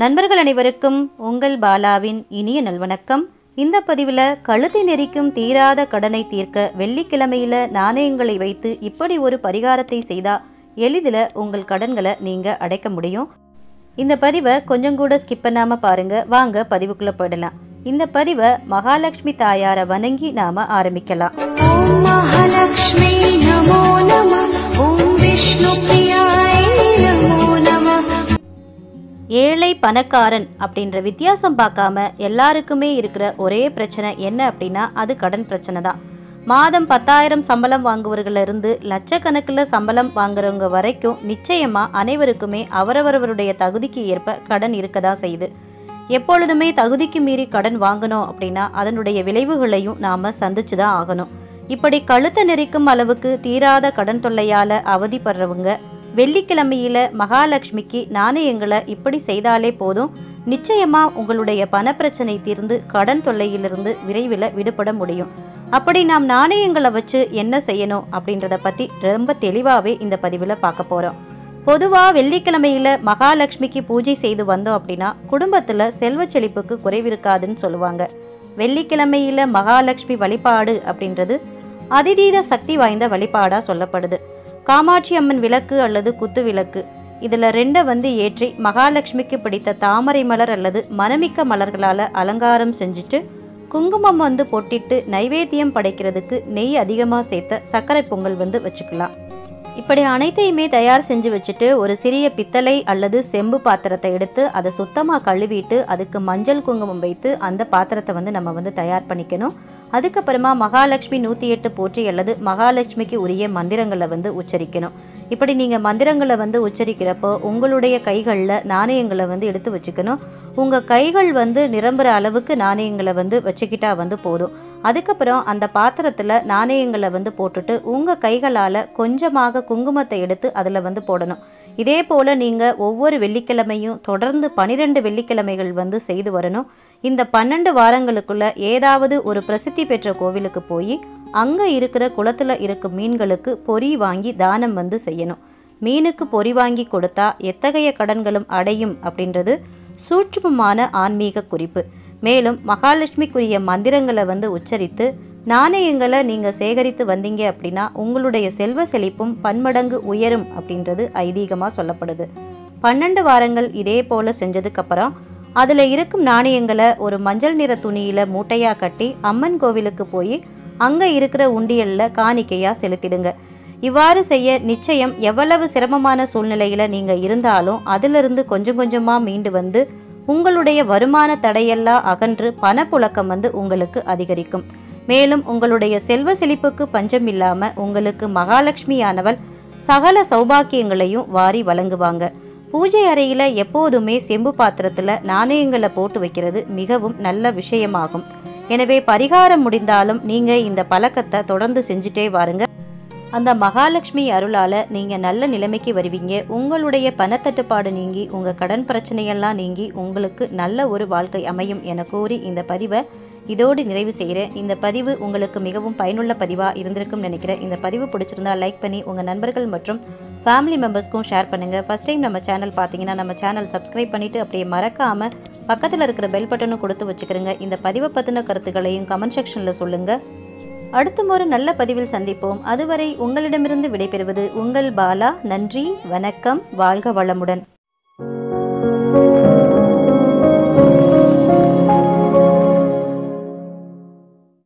நண்பர்கள் அனைவருக்கும் உங்கள் பாலாவின் இனிய நல்வணக்கம் இந்த பதிவில் கழுத்தை நெரிக்கும் தீராத கடனை தீர்க்க வெள்ளிக்கிழமையில நாணயங்களை வைத்து இப்படி ஒரு பரிகாரத்தை செய்தா எளிதில் உங்கள் கடன்களை நீங்கள் அடைக்க முடியும் இந்த பதிவை கொஞ்சம் கூட ஸ்கிப் பண்ணாமல் பாருங்க வாங்க பதிவுக்குள்ளே போயிடலாம் இந்த பதிவை மகாலட்சுமி தாயாரை வணங்கி நாம ஆரம்பிக்கலாம் ॐ महालक्ष्मी नमो नमः ॐ विष्णुप्रियाय नमो नमः ஏழை பணக்காரன் அப்படின்ற வித்தியாசம் பார்க்காம எல்லாருக்குமே இருக்கிற ஒரே பிரச்சனை என்ன அப்படின்னா அது கடன் பிரச்சனை தான் மாதம் பத்தாயிரம் சம்பளம் வாங்குவர்கள இருந்து லட்சக்கணக்கில் சம்பளம் வாங்குறவங்க வரைக்கும் நிச்சயமா அனைவருக்குமே அவரவரவருடைய தகுதிக்கு ஏற்ப கடன் இருக்க தான் செய்யுது எப்பொழுதுமே தகுதிக்கு மீறி கடன் வாங்கணும் அப்படின்னா அதனுடைய விளைவுகளையும் நாம சந்திச்சு தான் ஆகணும் இப்படி கழுத்தை நெரிக்கும் அளவுக்கு தீராத கடன் தொல்லையால அவதிப்படுறவங்க வெள்ளிக்கிழமையில மகாலட்சுமிக்கு நாணயங்களை இப்படி செய்தாலே போதும் நிச்சயமா உங்களுடைய பணப்பிரச்சனை தீர்ந்து கடன் தொல்லையிலிருந்து விரைவில் விடுபட முடியும் அப்படி நாம் நாணயங்களை வச்சு என்ன செய்யணும் அப்படின்றத பத்தி ரொம்ப தெளிவாகவே இந்த பதிவில் பார்க்க போறோம் பொதுவாக வெள்ளிக்கிழமையில மகாலட்சுமிக்கு பூஜை செய்து வந்தோம் அப்படின்னா குடும்பத்தில் செல்வ செழிப்புக்கு குறைவிருக்காதுன்னு சொல்லுவாங்க வெள்ளிக்கிழமையில மகாலட்சுமி வழிபாடு அப்படின்றது அதிதீத சக்தி வாய்ந்த வழிபாடாக சொல்லப்படுது காமாட்சி அம்மன் விளக்கு அல்லது குத்து விளக்கு இதில் ரெண்டை வந்து ஏற்றி மகாலட்சுமிக்கு பிடித்த தாமரை மலர் அல்லது மனமிக்க மலர்களால் அலங்காரம் செஞ்சுட்டு குங்குமம் வந்து பொட்டிட்டு நைவேத்தியம் படைக்கிறதுக்கு நெய் அதிகமாக சேர்த்த சர்க்கரை பொங்கல் வந்து வச்சுக்கலாம் இப்படி அனைத்தையுமே தயார் செஞ்சு வச்சுட்டு ஒரு சிறிய பித்தளை அல்லது செம்பு பாத்திரத்தை எடுத்து அதை சுத்தமாக கழுவிட்டு அதுக்கு மஞ்சள் குங்குமம் வைத்து அந்த பாத்திரத்தை வந்து நம்ம வந்து தயார் பண்ணிக்கணும் அதுக்கப்புறமா மகாலட்சுமி நூற்றி எட்டு போற்றி அல்லது மகாலட்சுமிக்கு உரிய மந்திரங்களை வந்து உச்சரிக்கணும் இப்படி நீங்கள் மந்திரங்களை வந்து உச்சரிக்கிறப்போ உங்களுடைய கைகளில் நாணயங்களை வந்து எடுத்து வச்சுக்கணும் உங்கள் கைகள் வந்து நிரம்புற அளவுக்கு நாணயங்களை வந்து வச்சுக்கிட்டா வந்து போதும் அதுக்கப்புறம் அந்த பாத்திரத்தில் நாணயங்களை வந்து போட்டுட்டு உங்கள் கைகளால் கொஞ்சமாக குங்குமத்தை எடுத்து அதில் வந்து போடணும் இதே போல் நீங்கள் ஒவ்வொரு வெள்ளிக்கிழமையும் தொடர்ந்து பனிரெண்டு வெள்ளிக்கிழமைகள் வந்து செய்து வரணும் இந்த பன்னெண்டு வாரங்களுக்குள்ள ஏதாவது ஒரு பிரசித்தி பெற்ற கோவிலுக்கு போய் அங்கே இருக்கிற குளத்தில் இருக்கும் மீன்களுக்கு பொறி வாங்கி தானம் வந்து செய்யணும் மீனுக்கு பொறி வாங்கி கொடுத்தா எத்தகைய கடன்களும் அடையும் அப்படின்றது சூட்சுமமான ஆன்மீக குறிப்பு மேலும் மகாலட்சுமிக்குரிய மந்திரங்களை வந்து உச்சரித்து நாணயங்களை நீங்கள் சேகரித்து வந்தீங்க அப்படின்னா உங்களுடைய செல்வ செழிப்பும் பன்மடங்கு உயரும் அப்படின்றது ஐதீகமாக சொல்லப்படுது பன்னெண்டு வாரங்கள் இதே போல் செஞ்சதுக்கப்புறம் அதில் இருக்கும் நாணயங்களை ஒரு மஞ்சள் நிற துணியில் மூட்டையாக கட்டி அம்மன் கோவிலுக்கு போய் அங்கே இருக்கிற உண்டியலில் காணிக்கையாக செலுத்திடுங்க இவ்வாறு செய்ய நிச்சயம் எவ்வளவு சிரமமான சூழ்நிலையில் நீங்கள் இருந்தாலும் அதிலிருந்து கொஞ்சம் கொஞ்சமாக மீண்டு வந்து உங்களுடைய வருமான தடையெல்லாம் அகன்று பணப்புழக்கம் வந்து உங்களுக்கு அதிகரிக்கும் மேலும் உங்களுடைய செல்வ செழிப்புக்கு பஞ்சம் இல்லாமல் உங்களுக்கு மகாலட்சுமியானவள் சகல சௌபாக்கியங்களையும் வாரி வழங்குவாங்க பூஜை அறையில் எப்போதுமே செம்பு பாத்திரத்தில் நாணயங்களை போட்டு வைக்கிறது மிகவும் நல்ல விஷயமாகும் எனவே பரிகாரம் முடிந்தாலும் நீங்கள் இந்த பழக்கத்தை தொடர்ந்து செஞ்சுட்டே வாருங்க அந்த மகாலட்சுமி அருளால் நீங்கள் நல்ல நிலைமைக்கு வருவீங்க உங்களுடைய பணத்தட்டுப்பாடு நீங்கி உங்கள் கடன் பிரச்சனையெல்லாம் நீங்கி உங்களுக்கு நல்ல ஒரு வாழ்க்கை அமையும் என கூறி இந்த பதிவை இதோடு நிறைவு செய்கிறேன் இந்த பதிவு உங்களுக்கு மிகவும் பயனுள்ள பதிவாக இருந்திருக்கும் நினைக்கிறேன் இந்த பதிவு பிடிச்சிருந்தா லைக் பண்ணி உங்கள் நண்பர்கள் மற்றும் ஃபேமிலி மெம்பர்ஸ்க்கும் ஷேர் பண்ணுங்கள் ஃபஸ்ட் டைம் நம்ம சேனல் பார்த்தீங்கன்னா நம்ம சேனல் சப்ஸ்கிரைப் பண்ணிவிட்டு அப்படியே மறக்காமல் பக்கத்தில் இருக்கிற பெல் பட்டனும் கொடுத்து வச்சுக்கிறோங்க இந்த பதிவை பற்றின கருத்துக்களையும் கமெண்ட் செக்ஷனில் சொல்லுங்கள் அடுத்தும் ஒரு நல்ல பதிவில் சந்திப்போம் அதுவரை உங்களிடமிருந்து விடைபெறுவது உங்கள் பாலா நன்றி வணக்கம் வாழ்க வளமுடன்